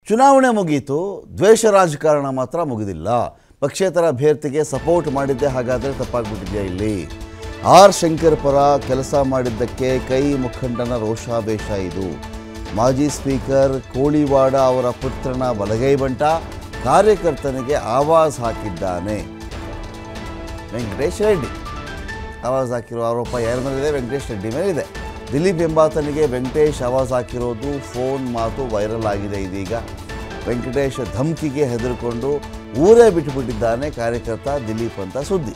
ಚುನಾವಣೆ ಮುಗೀತು ದ್ವೇಷ ರಾಜಕಾರಣ ಮಾತ್ರ ಮುಗಿದಿಲ್ಲ ಪಕ್ಷೇತರ ಅಭ್ಯರ್ಥಿಗೆ ಸಪೋರ್ಟ್ ಮಾಡಿದ್ದೆ ಹಾಗಾದರೆ ತಪ್ಪಾಗ್ಬಿಟ್ಟಿದೆಯಾ ಇಲ್ಲಿ ಆರ್ ಶಂಕರ್ ಪರ ಕೆಲಸ ಮಾಡಿದ್ದಕ್ಕೆ ಕೈ ಮುಖಂಡನ ರೋಷಾವೇಶ ಇದು ಮಾಜಿ ಸ್ಪೀಕರ್ ಕೋಳಿವಾಡ ಅವರ ಪುತ್ರನ ಬಲಗೈ ಬಂಟ ಕಾರ್ಯಕರ್ತನಿಗೆ ಆವಾಜ್ ಹಾಕಿದ್ದಾನೆ ವೆಂಕಟೇಶ್ ರೆಡ್ಡಿ ಆವಾಜ್ ಹಾಕಿರೋ ಆರೋಪ ಯಾರ ಮೇಲಿದೆ ವೆಂಕಟೇಶ್ ರೆಡ್ಡಿ ಮೇಲಿದೆ ದಿಲೀಪ್ ಎಂಬಾತನಿಗೆ ವೆಂಕಟೇಶ್ ಆವಾಜ್ ಹಾಕಿರೋದು ಫೋನ್ ಮಾತು ವೈರಲ್ ಆಗಿದೆ ಇದೀಗ ವೆಂಕಟೇಶ್ ಧಮ್ಕಿಗೆ ಹೆದರ್ಕೊಂಡು ಊರೇ ಬಿಟ್ಟುಬಿಟ್ಟಿದ್ದಾನೆ ಕಾರ್ಯಕರ್ತ ದಿಲೀಪ್ ಅಂತ ಸುದ್ದಿ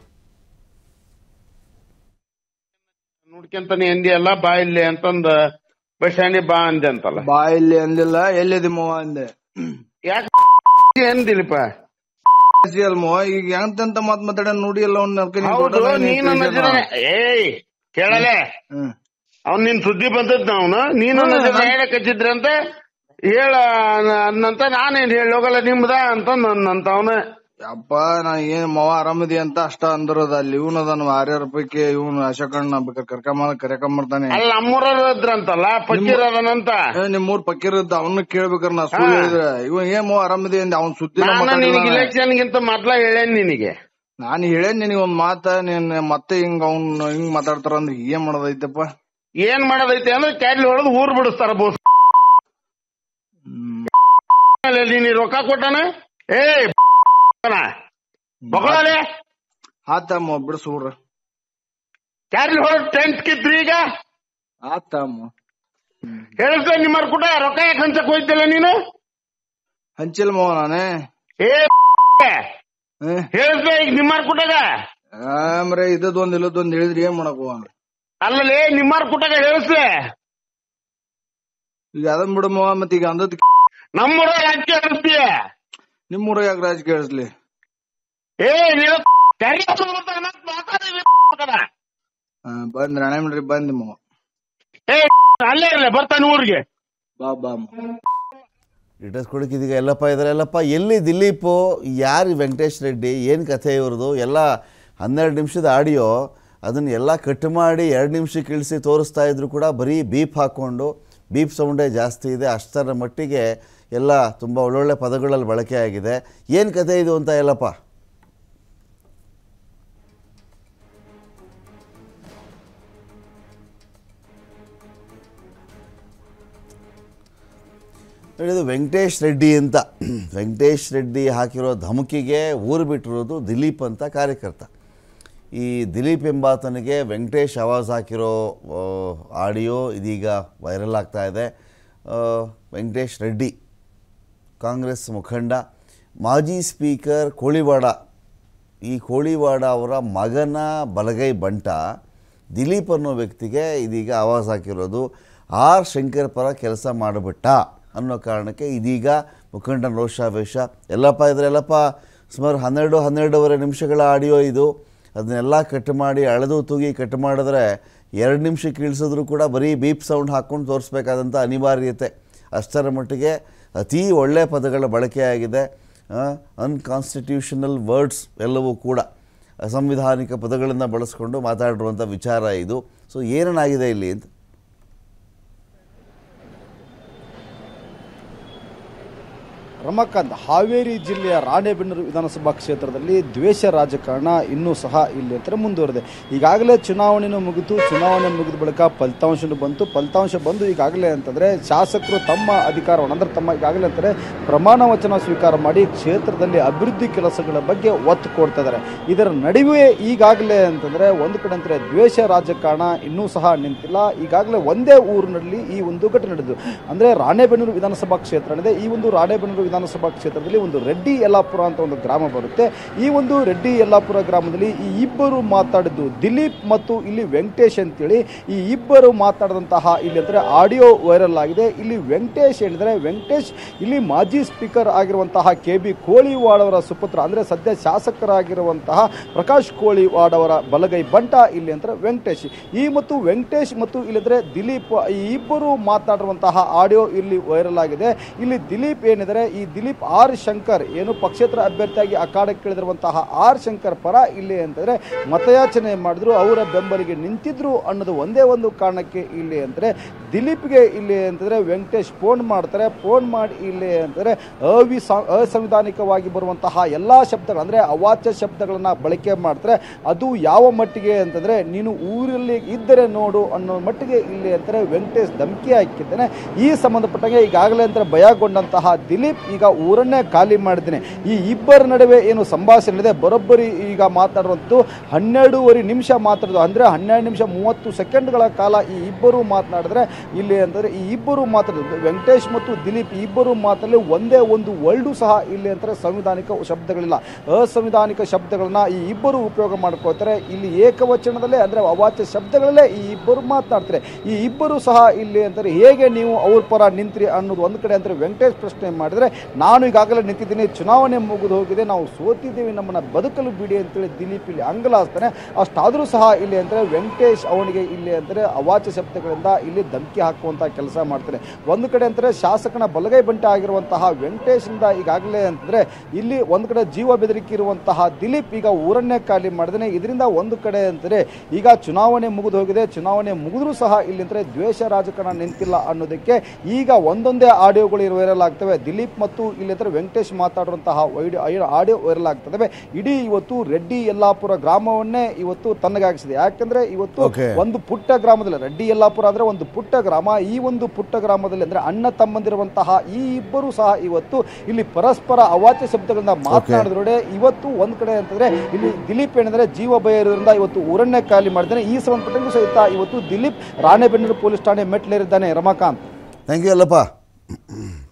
ನೋಡ್ಕೊಂತಾನೆ ಎಂದಿಯಲ್ಲ ಬಾ ಇಲ್ಲಿ ಅಂತಂದ ಬಸ್ ಸ್ಟ್ಯಾಂಡಿಗೆ ಬಾ ಅಂದೆ ಅಂತಲ್ಲ ಬಾ ಇಲ್ಲಿ ಅಂದಿಲ್ಲ ಎಲ್ಲಿದೆ ಮೋವ ಅಂದೆ ಯಾಕೆ ಎಂದಿಲ್ಲಪ್ಪ ಅಲ್ ಮೋವ ಈಗ ಎಂತೆಂತ ಮಾತ್ ಮಾತಾಡ ನೋಡಿ ಎಲ್ಲ ಅವ್ನ ಹೌದು ನೀನು ನಜರ ಏಯ್ ಕೇಳಲೆ ಹ್ಮ್ ಅವ್ನ್ ನಿನ್ ಸುದ್ದಿ ಬಂದದ್ ಅವನು ನೀನು ನಜರ ಹೇಳಕ್ ಹಚ್ಚಿದ್ರಂತ ಹೇಳ ಅನ್ನಂತ ನಾನೇನ್ ಹೇಳಿ ಹೋಗಲ್ಲ ನಿಮ್ದ ಅಂತ ನನ್ನಂತ ಅವನು ಯಪ್ಪ ನಾ ಏನ್ ಮವ ಆರಾಮದಿ ಅಂತ ಅಷ್ಟ ಅಂದಿರೋದ ಅಲ್ಲಿ ಇವನ್ ಅದಾನ ಆರ್ಯಾರ ಪೈಕಿ ಇವನ್ ಅಶೋಕಣ್ಣ ಬೇಕಾರೆ ಕರ್ಕೊಂಬ ಕರ್ಕೊಂಬರ್ತಾನೆ ಅಲ್ಲ ನಮ್ಮೂರವ್ರು ಇದ್ರಂತಲ್ಲ ಪಕ್ಕಿರದನಂತ ಏ, ನಿಮ್ಮೂರ್ ಪಕ್ಕಿರದ್ದ ಅವನ್ನ ಕೇಳ್ಬೇಕಾರ ನಾ ಸುಳ್ಳು ಹೇಳಿದ್ರೆ ಇವ ಏನ್ ಮವ ಆರಾಮದಿ ಅಂದೆ ಅವ್ನ್ ಸುದ್ದಿ ನಾನು ನಿನಗೆ ಇಲೆಕ್ಷನ್ ಗಿಂತ ಮೊದ್ಲ ಹೇಳೇನ್ ನಿನಗೆ ನಾನ್ ಹೇಳೇನ್ ನಿನಗೆ ಒಂದ್ ಮಾತ ನೀನ್ ಮತ್ತೆ ಹಿಂಗ್ ಅವ್ನ್ ಹಿಂಗ್ ಮಾತಾಡ್ತಾರ ಅಂದ್ರೆ ಏನ್ ಮಾಡೋದೈತಪ್ಪ ಏನ್ ಮಾಡೋದೈತೆ ಅಂದ್ರೆ ಕ್ಯಾಡ್ಲಿ ಹೊಡೆದು ಊರ್ ಬಿಡಿಸ್ತಾರ ಬೋಸ್ ಹ್ಮ್. ನೀನ್ ರೊಕ್ಕ ಕೊಟ್ಟಾನ ಏ ಬಗಳಲೆ ಆತಮ್ಮ ಬಿಡಿಸ್ಬಿಡ್ರ ಕ್ಯಾಡ್ಲಿ ಹೊಡೆದ್ ಟೆಂಟ್ ಕಿತ್ರಿ ಈಗ ಆತಮ್ಮ ಹೇಳಿಸ್ದೆ ನಿಮ್ಮರ್ ಕೂಡ ರೊಕ್ಕ ಯಾಕೆ ಹಂಚಕ್ ಹೋಯ್ತಿಲ್ಲ ನೀನು ಹಂಚಿಲ್ ಮವ ನಾನೇ ಏ ಹ್ಮ್ ಹೇಳಿಸ್ದೆ ಈಗ ನಿಮ್ಮರ್ ಕುಟಾಗ ಆಮ್ರೆ ಇದೊಂದ್ ಇಲ್ಲದೊಂದ್ ಹೇಳಿದ್ರಿ ಏನ್ ಮಾಡಕ್ ಹೋಗೋಣ ಅಲ್ಲಲ್ಲಿ ನಿಮ್ಮರ್ ಕುಟಾಗ ಹೇಳಿಸ್ದೆ ಈಗ ಅದನ್ ಬಿಡಮ್ಮ ಮತ್ ಈಗ ಅಂದದ್ ನಮ್ಮೂರ ಯಾಕೆ ಹೇಳಿಸ್ತೀಯ ನಿಮ್ ಊರ ಯಾಕೆ ರಾಜ ಕೇಳಿಸ್ಲಿ ಏ ನೀನು ಕರಿ ಬರ್ತಾನೆ ಮಾತಾಡಿ ಬಂದ್ ರಾಣೇಮ್ರಿ ಬಂದ್ ಮವ ಏ ಅಲ್ಲೇ ಇರಲ್ಲ ಬರ್ತಾನೆ ಊರಿಗೆ ಬಾ ಬಾ ಅಮ್ಮ. ಡೀಟೇಲ್ಸ್ ಕೊಡೋಕೆ ಇದೀಗ ಎಲ್ಲಪ್ಪ ಇದ್ದಾರೆ ಎಲ್ಲಪ್ಪ ಎಲ್ಲಿ ದಿಲೀಪು ಯಾರು ವೆಂಕಟೇಶ್ ರೆಡ್ಡಿ ಏನು ಕಥೆ ಇವ್ರದ್ದು ಎಲ್ಲ ಹನ್ನೆರಡು ನಿಮಿಷದ ಆಡಿಯೋ ಅದನ್ನು ಎಲ್ಲ ಕಟ್ ಮಾಡಿ ಎರಡು ನಿಮಿಷಕ್ಕೆ ಇಳಿಸಿ ತೋರಿಸ್ತಾ ಇದ್ರು ಕೂಡ ಬರೀ ಬೀಪ್ ಹಾಕ್ಕೊಂಡು ಬೀಪ್ ಸೌಂಡೇ ಜಾಸ್ತಿ ಇದೆ ಅಷ್ಟರ ಮಟ್ಟಿಗೆ ಎಲ್ಲ ತುಂಬ ಒಳ್ಳೊಳ್ಳೆ ಪದಗಳಲ್ಲಿ ಬಳಕೆ ಆಗಿದೆ ಏನು ಕಥೆ ಇದು ಅಂತ ಎಲ್ಲಪ್ಪ ನೋಡಿ, ಇದು ವೆಂಕಟೇಶ್ ರೆಡ್ಡಿ ಅಂತ ವೆಂಕಟೇಶ್ ರೆಡ್ಡಿ ಹಾಕಿರೋ ಧಮಕಿಗೆ ಊರು ಬಿಟ್ಟಿರೋದು ದಿಲೀಪ್ ಅಂತ ಕಾರ್ಯಕರ್ತ ಈ ದಿಲೀಪ್ ಎಂಬಾತನಿಗೆ ವೆಂಕಟೇಶ್ ಆವಾಜ್ ಹಾಕಿರೋ ಆ, ಆಡಿಯೋ ಇದೀಗ ವೈರಲ್ ಆಗ್ತಾ ಇದೆ ಆ, ವೆಂಕಟೇಶ್ ರೆಡ್ಡಿ ಕಾಂಗ್ರೆಸ್ ಮುಖಂಡ ಮಾಜಿ ಸ್ಪೀಕರ್ ಕೋಳಿವಾಡ ಈ ಕೋಳಿವಾಡ ಅವರ ಮಗನ ಬಲಗೈ ಬಂಟ ದಿಲೀಪ್ ಅನ್ನೋ ವ್ಯಕ್ತಿಗೆ ಇದೀಗ ಆವಾಜ್ ಹಾಕಿರೋದು ಆರ್ ಶಂಕರ್ ಪರ ಕೆಲಸ ಮಾಡಿಬಿಟ್ಟ ಅನ್ನೋ ಕಾರಣಕ್ಕೆ ಇದೀಗ ಮುಖಂಡನ ರೋಷಾವೇಶ ಎಲ್ಲಪ್ಪ ಇದ್ರೆ ಎಲ್ಲಪ್ಪ ಸುಮಾರು ಹನ್ನೆರಡು ಹನ್ನೆರಡೂವರೆ ನಿಮಿಷಗಳ ಆಡಿಯೋ ಇದು ಅದನ್ನೆಲ್ಲ ಕಟ್ ಮಾಡಿ ಅಳೆದು ತೂಗಿ ಕಟ್ ಮಾಡಿದ್ರೆ ಎರಡು ನಿಮಿಷಕ್ಕೆ ಇಳಿಸಿದ್ರು ಕೂಡ ಬರೀ ಬೀಪ್ ಸೌಂಡ್ ಹಾಕ್ಕೊಂಡು ತೋರಿಸ್ಬೇಕಾದಂಥ ಅನಿವಾರ್ಯತೆ ಅಷ್ಟರ ಮಟ್ಟಿಗೆ ಅತೀ ಒಳ್ಳೆಯ ಪದಗಳ ಬಳಕೆಯಾಗಿದೆ ಅನ್ಕಾನ್ಸ್ಟಿಟ್ಯೂಷನಲ್ ವರ್ಡ್ಸ್ ಎಲ್ಲವೂ ಕೂಡ ಅಸಂವಿಧಾನಿಕ ಪದಗಳನ್ನು ಬಳಸ್ಕೊಂಡು ಮಾತಾಡಿರುವಂಥ ವಿಚಾರ ಇದು ಸೊ ಏನೇನಾಗಿದೆ ಇಲ್ಲಿ ಅಂತ ರಮಕಾಂತ್ ಹಾವೇರಿ ಜಿಲ್ಲೆಯ ರಾಣೆಬೆನ್ನೂರು ವಿಧಾನಸಭಾ ಕ್ಷೇತ್ರದಲ್ಲಿ ದ್ವೇಷ ರಾಜಕಾರಣ ಇನ್ನೂ ಸಹ ಇಲ್ಲಿ ಹತ್ರ ಮುಂದುವರೆದೆ ಈಗಾಗಲೇ ಚುನಾವಣೆನೂ ಮುಗಿತು ಚುನಾವಣೆ ಮುಗಿದ ಬಳಿಕ ಫಲಿತಾಂಶನೂ ಬಂತು ಫಲಿತಾಂಶ ಬಂದು ಈಗಾಗಲೇ ಅಂತಂದರೆ ಶಾಸಕರು ತಮ್ಮ ಅಧಿಕಾರವನ್ನು ಅಂದರೆ ತಮ್ಮ ಈಗಾಗಲೇ ಅಂತಾರೆ ಪ್ರಮಾಣ ವಚನ ಸ್ವೀಕಾರ ಮಾಡಿ ಕ್ಷೇತ್ರದಲ್ಲಿ ಅಭಿವೃದ್ಧಿ ಕೆಲಸಗಳ ಬಗ್ಗೆ ಒತ್ತು ಕೊಡ್ತಾ ಇದ್ದಾರೆ ಇದರ ನಡುವೆ ಈಗಾಗಲೇ ಅಂತಂದರೆ ಒಂದು ಕಡೆ ಅಂತಾರೆ ದ್ವೇಷ ರಾಜಕಾರಣ ಇನ್ನೂ ಸಹ ನಿಂತಿಲ್ಲ ಈಗಾಗಲೇ ಒಂದೇ ಊರಿನಲ್ಲಿ ಈ ಒಂದು ಘಟನೆ ನಡೆದು ಅಂದರೆ ರಾಣೆಬೆನ್ನೂರು ವಿಧಾನಸಭಾ ಕ್ಷೇತ್ರ ಏನಿದೆ ಈ ಒಂದು ರಾಣೆಬೆನ್ನೂರು ವಿಧಾನಸಭಾ ಕ್ಷೇತ್ರದಲ್ಲಿ ಒಂದು ರೆಡ್ಡಿ ಯಲ್ಲಾಪುರ ಅಂತ ಒಂದು ಗ್ರಾಮ ಬರುತ್ತೆ ಈ ಒಂದು ರೆಡ್ಡಿ ಯಲ್ಲಾಪುರ ಗ್ರಾಮದಲ್ಲಿ ಈ ಇಬ್ಬರು ಮಾತಾಡಿದ್ದು ದಿಲೀಪ್ ಮತ್ತು ಇಲ್ಲಿ ವೆಂಕಟೇಶ್ ಅಂತೇಳಿ ಈ ಇಬ್ಬರು ಮಾತಾಡಿದಂತಹ ಇಲ್ಲಿ ಅಂದರೆ ಆಡಿಯೋ ವೈರಲ್ ಆಗಿದೆ ಇಲ್ಲಿ ವೆಂಕಟೇಶ್ ಹೇಳಿದರೆ ವೆಂಕಟೇಶ್ ಇಲ್ಲಿ ಮಾಜಿ ಸ್ಪೀಕರ್ ಆಗಿರುವಂತಹ ಕೆ ಬಿ ಕೋಳಿವಾಡ್ ಅವರ ಸುಪುತ್ರ ಅಂದರೆ ಸದ್ಯ ಶಾಸಕರಾಗಿರುವಂತಹ ಪ್ರಕಾಶ್ ಕೋಳಿವಾಡ್ ಅವರ ಬಲಗೈ ಬಂಟ ಇಲ್ಲಿ ಅಂದ್ರೆ ವೆಂಕಟೇಶ್ ಈ ಮತ್ತು ವೆಂಕಟೇಶ್ ಮತ್ತು ಇಲ್ಲಿದ್ರೆ ದಿಲೀಪ್ ಈ ಇಬ್ಬರು ಮಾತಾಡಿರುವಂತಹ ಆಡಿಯೋ ಇಲ್ಲಿ ವೈರಲ್ ಆಗಿದೆ ಇಲ್ಲಿ ದಿಲೀಪ್ ಏನಿದ್ದಾರೆ ಈ ದಿಲೀಪ್ ಆರ್ ಶಂಕರ್ ಏನು ಪಕ್ಷೇತರ ಅಭ್ಯರ್ಥಿಯಾಗಿ ಅಖಾಡಕ್ಕೆ ಇಳಿದಿರುವಂತಹ ಆರ್ ಶಂಕರ್ ಪರ ಇಲ್ಲಿ ಅಂತಂದ್ರೆ ಮತಯಾಚನೆ ಮಾಡಿದ್ರು ಅವರ ಬೆಂಬಲಿಗೆ ನಿಂತಿದ್ರು ಅನ್ನೋದು ಒಂದೇ ಒಂದು ಕಾರಣಕ್ಕೆ ಇಲ್ಲಿ ಅಂದರೆ ದಿಲೀಪ್ಗೆ ಇಲ್ಲಿ ಅಂತಂದ್ರೆ ವೆಂಕಟೇಶ್ ಫೋನ್ ಮಾಡ್ತಾರೆ ಫೋನ್ ಮಾಡಿ ಇಲ್ಲಿ ಅಂತಂದ್ರೆ ಅವಿ ಅಸಂವಿಧಾನಿಕವಾಗಿ ಬರುವಂತಹ ಎಲ್ಲಾ ಶಬ್ದಗಳು ಅಂದ್ರೆ ಅವಾಚ್ಯ ಶಬ್ದಗಳನ್ನ ಬಳಕೆ ಮಾಡ್ತಾರೆ ಅದು ಯಾವ ಮಟ್ಟಿಗೆ ಅಂತಂದ್ರೆ ನೀನು ಊರಲ್ಲಿ ಇದ್ದರೆ ನೋಡು ಅನ್ನೋ ಮಟ್ಟಿಗೆ ಇಲ್ಲಿ ಅಂತಾರೆ ವೆಂಕಟೇಶ್ ಧಮಕಿ ಹಾಕಿದ್ದಾನೆ ಈ ಸಂಬಂಧಪಟ್ಟಂಗೆ ಈಗಾಗಲೇ ಅಂತ ಭಯಗೊಂಡಂತಹ ದಿಲೀಪ್ ಈಗ ಊರನ್ನೇ ಖಾಲಿ ಮಾಡಿದ್ದೇನೆ ಈ ಇಬ್ಬರ ನಡುವೆ ಏನು ಸಂಭಾಷಣೆ ಇದೆ ಬರೋಬ್ಬರಿ ಈಗ ಮಾತಾಡುವಂಥದ್ದು ಹನ್ನೆರಡೂವರೆ ನಿಮಿಷ ಮಾತಾಡೋದು ಅಂದ್ರೆ ಹನ್ನೆರಡು ನಿಮಿಷ ಮೂವತ್ತು ಸೆಕೆಂಡ್ಗಳ ಕಾಲ ಈ ಇಬ್ಬರು ಮಾತನಾಡಿದ್ರೆ ಇಲ್ಲಿ ಅಂತಂದ್ರೆ ಈ ಇಬ್ಬರು ಮಾತಾಡೋದು ವೆಂಕಟೇಶ್ ಮತ್ತು ದಿಲೀಪ್ ಈ ಇಬ್ಬರು ಮಾತಲ್ಲಿ ಒಂದೇ ಒಂದು ವರ್ಲ್ಡು ಸಹ ಇಲ್ಲಿ ಅಂತಾರೆ ಸಂವಿಧಾನಿಕ ಶಬ್ದಗಳಿಲ್ಲ ಅಸಂವಿಧಾನಿಕ ಶಬ್ದಗಳನ್ನ ಈ ಇಬ್ಬರು ಉಪಯೋಗ ಮಾಡ್ಕೊಳ್ತಾರೆ ಇಲ್ಲಿ ಏಕವಚನದಲ್ಲೇ ಅಂದ್ರೆ ಅವಾಚ್ಯ ಶಬ್ದಗಳಲ್ಲೇ ಈ ಇಬ್ಬರು ಮಾತನಾಡ್ತಾರೆ ಈ ಇಬ್ಬರು ಸಹ ಇಲ್ಲಿ ಅಂತಾರೆ ಹೇಗೆ ನೀವು ಅವ್ರ ಪರ ನಿಂತ್ರಿ ಅನ್ನೋದು ಒಂದು ಕಡೆ ಅಂದ್ರೆ ವೆಂಕಟೇಶ್ ಪ್ರಶ್ನೆ ಮಾಡಿದ್ರೆ ನಾನು ಈಗಾಗಲೇ ನಿಂತಿದ್ದೀನಿ ಚುನಾವಣೆ ಮುಗಿದು ಹೋಗಿದೆ ನಾವು ಸೋತಿದ್ದೀವಿ ನಮ್ಮನ್ನ ಬದುಕಲು ಬಿಡಿ ಅಂತೇಳಿ ದಿಲೀಪ್ ಇಲ್ಲಿ ಅಂಗಲಾಸ್ತಾನೆ ಅಷ್ಟಾದರೂ ಸಹ ಇಲ್ಲಿ ಅಂದ್ರೆ ವೆಂಕಟೇಶ್ ಅವನಿಗೆ ಇಲ್ಲಿ ಅಂದ್ರೆ ಅವಾಚ್ಯ ಶಬ್ದಗಳಿಂದ ಇಲ್ಲಿ ಧಮಕಿ ಹಾಕುವಂತ ಕೆಲಸ ಮಾಡ್ತಾರೆ ಒಂದು ಕಡೆ ಅಂತಾರೆ ಶಾಸಕನ ಬಲಗೈ ಬಂಟೆ ಆಗಿರುವಂತಹ ವೆಂಕಟೇಶಿಂದ ಈಗಾಗಲೇ ಅಂತಂದ್ರೆ ಇಲ್ಲಿ ಒಂದು ಕಡೆ ಜೀವ ಬೆದರಿಕೆ ಇರುವಂತಹ ದಿಲೀಪ್ ಈಗ ಊರನ್ನೇ ಖಾಲಿ ಮಾಡಿದಾನೆ ಇದರಿಂದ ಒಂದು ಕಡೆ ಅಂತಾರೆ ಈಗ ಚುನಾವಣೆ ಮುಗಿದು ಹೋಗಿದೆ ಚುನಾವಣೆ ಮುಗಿದ್ರೂ ಸಹ ಇಲ್ಲಿ ಅಂದ್ರೆ ದ್ವೇಷ ರಾಜಕಾರಣ ನಿಂತಿಲ್ಲ ಅನ್ನೋದಕ್ಕೆ ಈಗ ಒಂದೊಂದೇ ಆಡಿಯೋಗಳು ವೈರಲ್ ಆಗ್ತವೆ ದಿಲೀಪ್ ಮತ್ತು ಇಲ್ಲಿ ಅಂದ್ರೆ ವೆಂಕಟೇಶ್ ಮಾತಾಡುವಂತಹ ಆಡಿಯೋ ವೈರಲ್ ಆಗ್ತದೆ ಇಡೀ ಇವತ್ತು ರೆಡ್ಡಿ ಯಲ್ಲಾಪುರ ಗ್ರಾಮವನ್ನೇ ಇವತ್ತು ತನ್ನಗಾಗಿಸಿದೆ ಯಾಕಂದ್ರೆ ಇವತ್ತು Okay. ಒಂದು ಪುಟ್ಟ ಗ್ರಾಮದಲ್ಲಿ ರೆಡ್ಡಿ ಯಲ್ಲಾಪುರ ಅಂದ್ರೆ ಒಂದು ಪುಟ್ಟ ಗ್ರಾಮ ಈ ಒಂದು ಪುಟ್ಟ ಗ್ರಾಮದಲ್ಲಿ ಅಂದ್ರೆ ಅಣ್ಣ ತಮ್ಮಂದಿರುವಂತಹ ಈ ಇಬ್ಬರು ಸಹ ಇವತ್ತು ಇಲ್ಲಿ ಪರಸ್ಪರ ಅವಾಚ್ಯ ಶಬ್ದಗಳಿಂದ ಮಾತನಾಡಿದ್ರೆ ಇವತ್ತು ಒಂದ್ ಕಡೆ ಅಂತಂದ್ರೆ ಇಲ್ಲಿ ದಿಲೀಪ್ ಏನಂದ್ರೆ ಜೀವ ಭಯ ಇರೋದ್ರಿಂದ ಇವತ್ತು ಊರನ್ನೇ ಖಾಲಿ ಮಾಡಿದ್ದಾನೆ ಈ ಸಂಬಂಧಪಟ್ಟಂಗೂ ಸಹಿತ ಇವತ್ತು ದಿಲೀಪ್ ರಾಣೆಬೆನ್ನೂರು ಪೊಲೀಸ್ ಠಾಣೆ ಮೆಟ್ಲೇರಿದ್ದಾನೆ ರಮಾಕಾಂತ್ ಥ್ಯಾಂಕ್ ಯು ಅಲ್ಲಪ್ಪ